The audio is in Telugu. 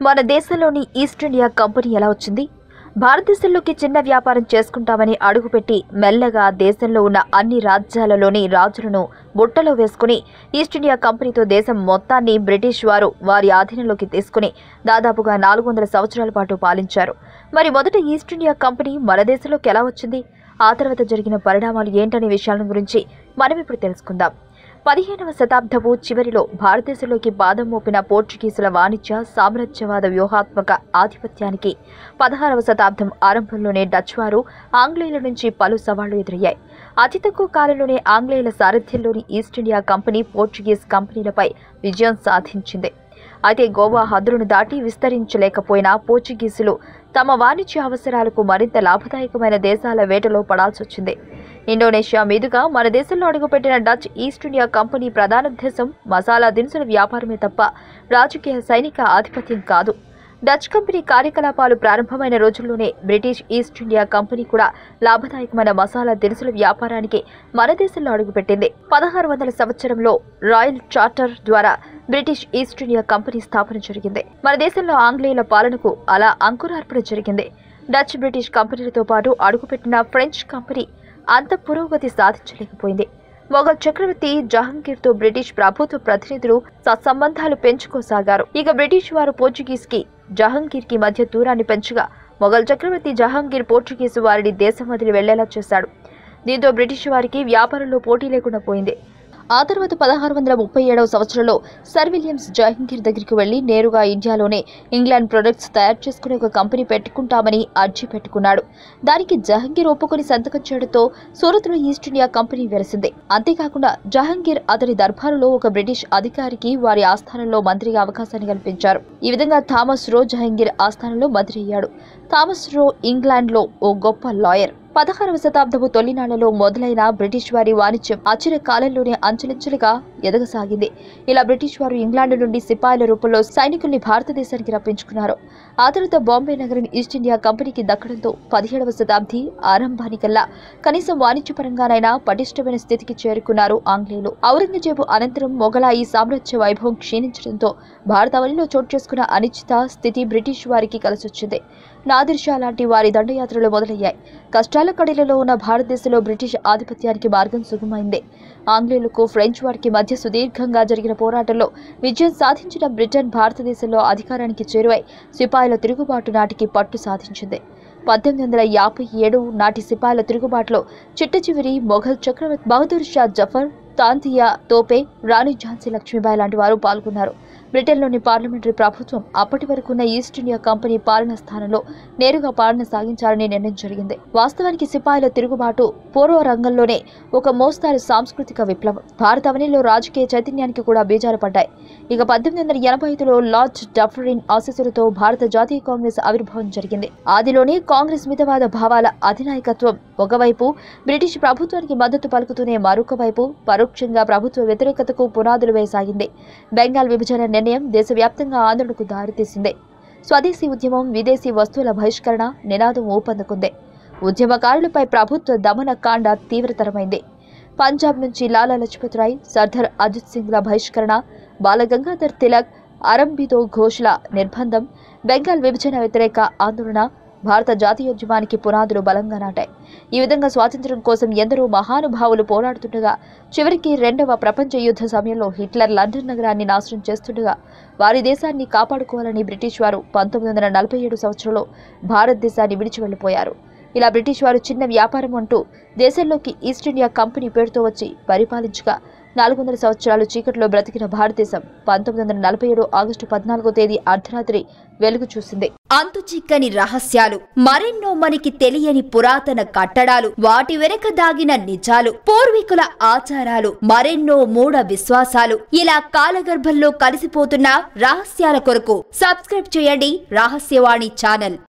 మన దేశంలోని ఈస్ట్ ఇండియా కంపెనీ ఎలా వచ్చింది భారతదేశంలోకి చిన్న వ్యాపారం చేసుకుంటామని అడుగుపెట్టి మెల్లగా దేశంలో ఉన్న అన్ని రాజ్యాలలోని రాజులను బుట్టలో వేసుకుని ఈస్ట్ ఇండియా కంపెనీతో దేశం మొత్తాన్ని బ్రిటిష్ వారు వారి ఆధీనంలోకి తీసుకుని దాదాపుగా నాలుగు వందల శంవత్సరాల పాటు పాలించారు మరి మొదట ఈస్ట్ ఇండియా కంపెనీ మన దేశంలోకి ఎలా వచ్చింది ఆ తర్వాత జరిగిన పరిణామాలు ఏంటనే విషయాల గురించి మనం ఇప్పుడు తెలుసుకుందాం పదిహేనవ శతాబ్దపు చివరిలో భారతదేశంలోకి పాదం మోపిన పోర్చుగీసుల వాణిజ్య సామ్రాజ్యవాద వ్యూహాత్మక ఆధిపత్యానికి పదహారవ శతాబ్దం ఆరంభంలోనే డచ్ వారు ఆంగ్లేయుల నుంచి పలు సవాళ్లు ఎదురయ్యాయి అతి తక్కువ కాలంలోనే ఆంగ్లేయుల సారథ్యంలోని ఈస్ట్ ఇండియా కంపెనీ పోర్చుగీస్ కంపెనీలపై విజయం సాధించింది అయితే గోవా హద్దులను దాటి విస్తరించలేకపోయిన పోర్చుగీసులు తమ వాణిజ్య అవసరాలకు మరింత లాభదాయకమైన దేశాల వేటలో పడాల్సి వచ్చింది ఇండోనేషియా మీదుగా మన దేశంలో అడుగుపెట్టిన డచ్ ఈస్ట్ ఇండియా కంపెనీ ప్రధాన ఉద్దేశం మసాలా దినుసుల వ్యాపారమే తప్ప రాజకీయ సైనిక ఆధిపత్యం కాదు డచ్ కంపెనీ కార్యకలాపాలు ప్రారంభమైన రోజుల్లోనే బ్రిటిష్ ఈస్ట్ ఇండియా కంపెనీ కూడా లాభదాయకమైన మసాలా దినుసుల వ్యాపారానికి మన దేశంలో అడుగుపెట్టింది పదహారు వందల సంవత్సరంలో రాయల్ చార్టర్ ద్వారా బ్రిటిష్ ఈస్ట్ ఇండియా కంపెనీ స్థాపన జరిగింది మన దేశంలో ఆంగ్లేయుల పాలనకు అలా అంకురార్పణ జరిగింది డచ్ బ్రిటిష్ కంపెనీలతో పాటు అడుగుపెట్టిన ఫ్రెంచ్ కంపెనీ అంత పురోగతి సాధించలేకపోయింది మొఘల్ చక్రవర్తి జహంగీర్తో బ్రిటిష్ ప్రభుత్వ ప్రతినిధులు సత్సంబంధాలు పెంచుకోసాగారు ఇక బ్రిటిష్ వారు పోర్చుగీస్ కి జహంగీర్ కి మధ్య దూరాన్ని పెంచగా మొఘల్ చక్రవర్తి జహంగీర్ పోర్చుగీసు వారిని దేశం వదిలి వెళ్లేలా చేశాడు దీంతో బ్రిటిష్ వారికి వ్యాపారంలో పోటీ లేకుండా పోయింది ఆ తర్వాత పదహారు వందల ముప్పై ఏడవ సంవత్సరంలో సర్ విలియమ్స్ జహంగీర్ దగ్గరికి వెళ్లి నేరుగా ఇండియాలోనే ఇంగ్లాండ్ ప్రొడక్ట్స్ తయారు చేసుకునే ఒక కంపెనీ పెట్టుకుంటామని అర్జీ పెట్టుకున్నాడు దానికి జహంగీర్ ఒప్పుకొని సంతకం చేయడంతో సూరత్లో ఈస్ట్ ఇండియా కంపెనీ వెలిసింది అంతేకాకుండా జహంగీర్ అతని దర్బారులో ఒక బ్రిటిష్ అధికారికి వారి ఆస్థానంలో మంత్రిగా అవకాశాన్ని కల్పించారు ఈ విధంగా థామస్ రో జహంగీర్ ఆస్థానంలో మంత్రి అయ్యాడు థామస్ రో ఇంగ్లాండ్లో ఓ గొప్ప లాయర్ పదహారవ శతాబ్దపు తొలినాళ్లలో మొదలైన బ్రిటిష్ వారి వాణిజ్యం అచిర కాలంలోనే అంచెలంచెలుగా ఎదగసాగింది ఇలా బ్రిటిష్ వారు ఇంగ్లాండ్ నుండి సిపాయిల రూపంలో సైనికుల్ని భారతదేశానికి రప్పించుకున్నారు ఆ తర్వాత బాంబే నగరం ఈస్ట్ ఇండియా కంపెనీకి దక్కడంతో పదిహేడవ శతాబ్ది ఆరంభానికల్లా కనీసం వాణిజ్యపరంగానైనా పటిష్టమైన స్థితికి చేరుకున్నారు ఆంగ్లేయులు ఔరంగజేబు అనంతరం మొఘలాయి సామ్రాజ్య వైభవం క్షీణించడంతో భారతావనిలో చోటు చేసుకున్న అనిశ్చిత స్థితి బ్రిటిష్ వారికి కలిసొచ్చింది నాదిర్ షా లాంటి వారి దండయాత్రలు మొదలయ్యాయి కష్టాల కడిలలో ఉన్న భారతదేశంలో బ్రిటిష్ ఆధిపత్యానికి మార్గం సుగమైంది ఆంగ్లేయులకు ఫ్రెంచ్ వారికి మధ్య సుదీర్ఘంగా జరిగిన పోరాటంలో విజయం సాధించిన బ్రిటన్ భారతదేశంలో అధికారానికి చేరువై సిపాయిల తిరుగుబాటు నాటికి పట్టు సాధించింది పద్దెనిమిది వందల యాభై ఏడు నాటి సిపాయిల తిరుగుబాటులో చిట్ట చివరి మొఘల్ చక్రవర్తి బహదూర్ షా జఫర్ తాంతియా తోపే రాణి ఝాన్సీ లక్ష్మీబాయి లాంటి వారు పాల్గొన్నారు బ్రిటన్లోని పార్లమెంటరీ ప్రభుత్వం అప్పటి వరకున్న ఈస్ట్ ఇండియా కంపెనీ పాలన స్థానంలో నేరుగా పాలన సాగించాలని నిర్ణయం జరిగింది వాస్తవానికి సిపాయిల తిరుగుబాటు పూర్వ రంగంలోనే ఒక మోస్తారు సాంస్కృతిక విప్లవం భారత అవనిలో రాజకీయ చైతన్యానికి కూడా బీజాలు పడ్డాయి ఇక పద్దెనిమిది వందల ఎనభై ఐదులో లార్డ్ డఫరిన్ ఆశీస్సులతో భారత జాతీయ కాంగ్రెస్ ఆవిర్భావం జరిగింది ఆదిలోనే కాంగ్రెస్ మితవాద భావాల అధినాయకత్వం ఒకవైపు బ్రిటిష్ ప్రభుత్వానికి మద్దతు పలుకుతూనే మరొక వైపు పరోక్షంగా ప్రభుత్వ వ్యతిరేకతకు పునాదులు వేసాగింది బెంగాల్ విభజన నిర్ణయం దేశవ్యాప్తంగా ఆందోళనకు దారితీసింది స్వదేశీ ఉద్యమం విదేశీ వస్తువుల బహిష్కరణ నినాదం ఊపందుకుంది ఉద్యమకారులపై ప్రభుత్వ దమన కాండ తీవ్రతరమైంది పంజాబ్ నుంచి లాలా లజపత్ రాయ్ సర్దార్ అజిత్ సింగ్ల బహిష్కరణ బాలగంగాధర్ తిలక్ అరంబిదో ఘోష్ల నిర్బంధం బెంగాల్ విభజన వ్యతిరేక ఆందోళన భారత జాతీయోద్యమానికి పునాదులు బలంగా నాటాయి ఈ విధంగా స్వాతంత్ర్యం కోసం ఎందరో మహానుభావులు పోరాడుతుండగా చివరికి రెండవ ప్రపంచ యుద్ధ సమయంలో హిట్లర్ లండన్ నగరాన్ని నాశనం చేస్తుండగా వారి దేశాన్ని కాపాడుకోవాలని బ్రిటిష్ వారు పంతొమ్మిది వందల నలభై ఏడు సంవత్సరంలో భారతదేశాన్ని విడిచి వెళ్లిపోయారు ఇలా బ్రిటిష్ వారు చిన్న వ్యాపారం అంటూ దేశంలోకి ఈస్ట్ ఇండియా కంపెనీ పేరుతో వచ్చి పరిపాలించగా నాలుగు వందల సంవత్సరాలు చీకట్లో బ్రతికిన భారతదేశం పంతొమ్మిది వందల నలభై ఏడు ఆగస్టు పద్నాలుగో తేదీ అర్ధరాత్రి వెలుగు చూసింది అంతు చిక్కని రహస్యాలు మరెన్నో మనకి తెలియని పురాతన కట్టడాలు వాటి వెనక దాగిన నిజాలు పూర్వీకుల ఆచారాలు మరెన్నో మూఢ విశ్వాసాలు ఇలా కాలగర్భంలో కలిసిపోతున్న రహస్యాల కొరకు సబ్స్క్రైబ్ చేయండి రహస్యవాణి ఛానల్